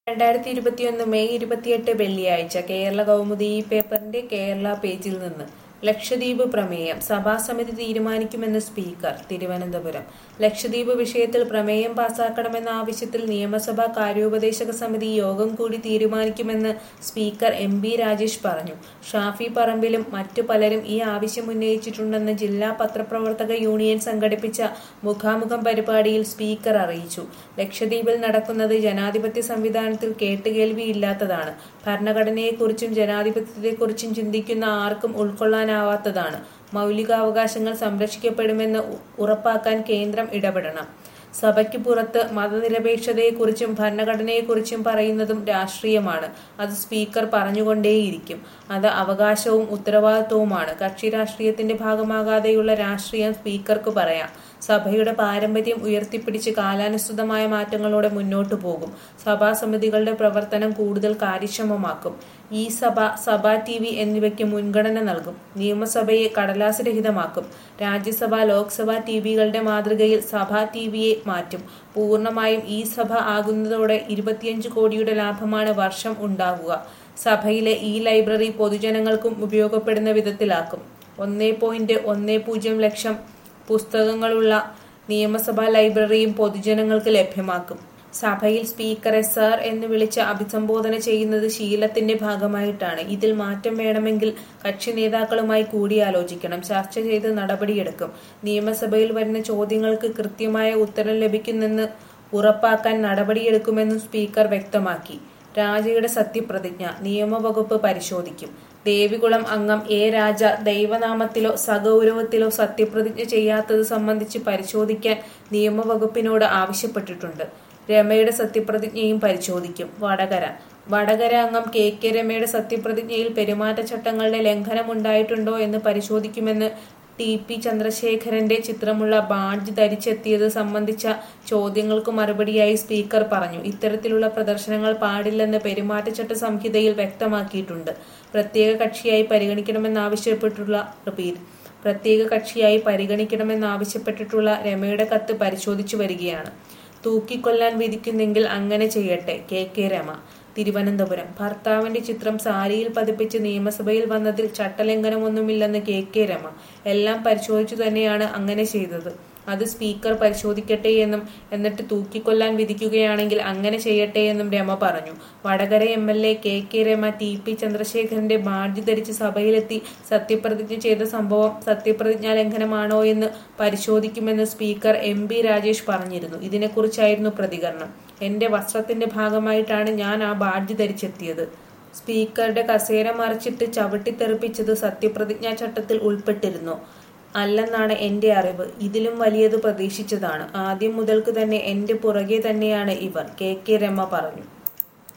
രണ്ടായിരത്തി ഇരുപത്തിയൊന്ന് മെയ് ഇരുപത്തിയെട്ട് വെള്ളിയാഴ്ച കേരള കൗമുദി ഈ പേപ്പറിന്റെ കേരള പേജിൽ നിന്ന് ലക്ഷദ്വീപ് പ്രമേയം സഭാസമിതി തീരുമാനിക്കുമെന്ന് സ്പീക്കർ തിരുവനന്തപുരം ലക്ഷദ്വീപ് വിഷയത്തിൽ പ്രമേയം പാസാക്കണമെന്ന ആവശ്യത്തിൽ നിയമസഭാ കാര്യോപദേശക സമിതി യോഗം കൂടി തീരുമാനിക്കുമെന്ന് സ്പീക്കർ എം ബി രാജേഷ് പറഞ്ഞു ഷാഫി പറമ്പിലും മറ്റു പലരും ഈ ആവശ്യം ഉന്നയിച്ചിട്ടുണ്ടെന്ന് ജില്ലാ പത്രപ്രവർത്തക യൂണിയൻ സംഘടിപ്പിച്ച മുഖാമുഖം പരിപാടിയിൽ സ്പീക്കർ അറിയിച്ചു ലക്ഷദ്വീപിൽ നടക്കുന്നത് ജനാധിപത്യ സംവിധാനത്തിൽ കേട്ടുകേൾവിയില്ലാത്തതാണ് ഭരണഘടനയെക്കുറിച്ചും ജനാധിപത്യത്തെക്കുറിച്ചും ചിന്തിക്കുന്ന ആർക്കും ഉൾക്കൊള്ളാനാവാത്തതാണ് മൗലികാവകാശങ്ങൾ സംരക്ഷിക്കപ്പെടുമെന്ന് ഉ- ഉറപ്പാക്കാൻ കേന്ദ്രം ഇടപെടണം സഭയ്ക്ക് പുറത്ത് മതനിരപേക്ഷതയെക്കുറിച്ചും ഭരണഘടനയെക്കുറിച്ചും പറയുന്നതും രാഷ്ട്രീയമാണ് അത് സ്പീക്കർ പറഞ്ഞുകൊണ്ടേയിരിക്കും അത് അവകാശവും ഉത്തരവാദിത്വവുമാണ് കക്ഷി രാഷ്ട്രീയത്തിന്റെ ഭാഗമാകാതെയുള്ള രാഷ്ട്രീയം സ്പീക്കർക്ക് പറയാം സഭയുടെ പാരമ്പര്യം ഉയർത്തിപ്പിടിച്ച് കാലാനുസൃതമായ മാറ്റങ്ങളോടെ മുന്നോട്ടു പോകും സഭാസമിതികളുടെ പ്രവർത്തനം കൂടുതൽ കാര്യക്ഷമമാക്കും ഈ സഭ സഭാ ടി വി എന്നിവയ്ക്ക് മുൻഗണന നൽകും നിയമസഭയെ കടലാസ് രഹിതമാക്കും രാജ്യസഭ ലോക്സഭ ടി വികളുടെ മാതൃകയിൽ സഭാ ടി വിയെ മാറ്റും പൂർണ്ണമായും ഈ സഭ ആകുന്നതോടെ ഇരുപത്തിയഞ്ച് കോടിയുടെ ലാഭമാണ് വർഷം ഉണ്ടാകുക സഭയിലെ ഈ ലൈബ്രറി പൊതുജനങ്ങൾക്കും ഉപയോഗപ്പെടുന്ന വിധത്തിലാക്കും ഒന്നേ പോയിന്റ് ഒന്നേ പൂജ്യം ലക്ഷം പുസ്തകങ്ങളുള്ള നിയമസഭാ ലൈബ്രറിയും പൊതുജനങ്ങൾക്ക് ലഭ്യമാക്കും സഭയിൽ സ്പീക്കറെ സർ എന്ന് വിളിച്ച് അഭിസംബോധന ചെയ്യുന്നത് ശീലത്തിന്റെ ഭാഗമായിട്ടാണ് ഇതിൽ മാറ്റം വേണമെങ്കിൽ കക്ഷി നേതാക്കളുമായി കൂടിയാലോചിക്കണം ചർച്ച ചെയ്ത് നടപടിയെടുക്കും നിയമസഭയിൽ വരുന്ന ചോദ്യങ്ങൾക്ക് കൃത്യമായ ഉത്തരം ലഭിക്കുന്നെന്ന് ഉറപ്പാക്കാൻ നടപടിയെടുക്കുമെന്നും സ്പീക്കർ വ്യക്തമാക്കി രാജയുടെ സത്യപ്രതിജ്ഞ നിയമവകുപ്പ് പരിശോധിക്കും ദേവികുളം അംഗം എ രാജ ദൈവനാമത്തിലോ സഗൗരവത്തിലോ സത്യപ്രതിജ്ഞ ചെയ്യാത്തത് സംബന്ധിച്ച് പരിശോധിക്കാൻ നിയമവകുപ്പിനോട് ആവശ്യപ്പെട്ടിട്ടുണ്ട് രമയുടെ സത്യപ്രതിജ്ഞയും പരിശോധിക്കും വടകര വടകര അംഗം കെ കെ രമയുടെ സത്യപ്രതിജ്ഞയിൽ പെരുമാറ്റച്ചട്ടങ്ങളുടെ ലംഘനമുണ്ടായിട്ടുണ്ടോ എന്ന് പരിശോധിക്കുമെന്ന് ടി പി ചന്ദ്രശേഖരന്റെ ചിത്രമുള്ള ബാഡ്ജ് ധരിച്ചെത്തിയത് സംബന്ധിച്ച ചോദ്യങ്ങൾക്ക് മറുപടിയായി സ്പീക്കർ പറഞ്ഞു ഇത്തരത്തിലുള്ള പ്രദർശനങ്ങൾ പാടില്ലെന്ന് പെരുമാറ്റച്ചട്ട സംഹിതയിൽ വ്യക്തമാക്കിയിട്ടുണ്ട് പ്രത്യേക കക്ഷിയായി പരിഗണിക്കണമെന്നാവശ്യപ്പെട്ടുള്ള റിപ്പീറ്റ് പ്രത്യേക കക്ഷിയായി പരിഗണിക്കണമെന്നാവശ്യപ്പെട്ടിട്ടുള്ള രമയുടെ കത്ത് പരിശോധിച്ചു വരികയാണ് തൂക്കിക്കൊല്ലാൻ വിധിക്കുന്നെങ്കിൽ അങ്ങനെ ചെയ്യട്ടെ കെ കെ രമ തിരുവനന്തപുരം ഭർത്താവിന്റെ ചിത്രം സാരിയിൽ പതിപ്പിച്ച് നിയമസഭയിൽ വന്നതിൽ ചട്ടലംഘനമൊന്നുമില്ലെന്ന് കെ കെ രമ എല്ലാം പരിശോധിച്ചു തന്നെയാണ് അങ്ങനെ ചെയ്തത് അത് സ്പീക്കർ പരിശോധിക്കട്ടെ എന്നും എന്നിട്ട് തൂക്കിക്കൊല്ലാൻ വിധിക്കുകയാണെങ്കിൽ അങ്ങനെ ചെയ്യട്ടെ എന്നും രമ പറഞ്ഞു Vadakara M L A K K Rama T P ചന്ദ്രശേഖരന്റെ ബാഡ്ജ് ധരിച്ച് സഭയിലെത്തി സത്യപ്രതിജ്ഞ ചെയ്ത സംഭവം സത്യപ്രതിജ്ഞാ ലംഘനമാണോ എന്ന് പരിശോധിക്കുമെന്ന് സ്പീക്കർ എം ബി രാജേഷ് പറഞ്ഞിരുന്നു ഇതിനെക്കുറിച്ചായിരുന്നു പ്രതികരണം എന്റെ വസ്ത്രത്തിന്റെ ഭാഗമായിട്ടാണ് ഞാൻ ആ ബാഡ്ജ് ധരിച്ചെത്തിയത് സ്പീക്കറുടെ കസേര മറിച്ചിട്ട് ചവിട്ടിത്തെറിപ്പിച്ചത് സത്യപ്രതിജ്ഞാ ചട്ടത്തിൽ ഉൾപ്പെട്ടിരുന്നു അല്ലെന്നാണ് എന്റെ അറിവ് ഇതിലും വലിയത് പ്രതീക്ഷിച്ചതാണ് ആദ്യം മുതൽക്ക് തന്നെ എന്റെ പുറകെ തന്നെയാണ് ഇവർ കെ കെ രമ പറഞ്ഞു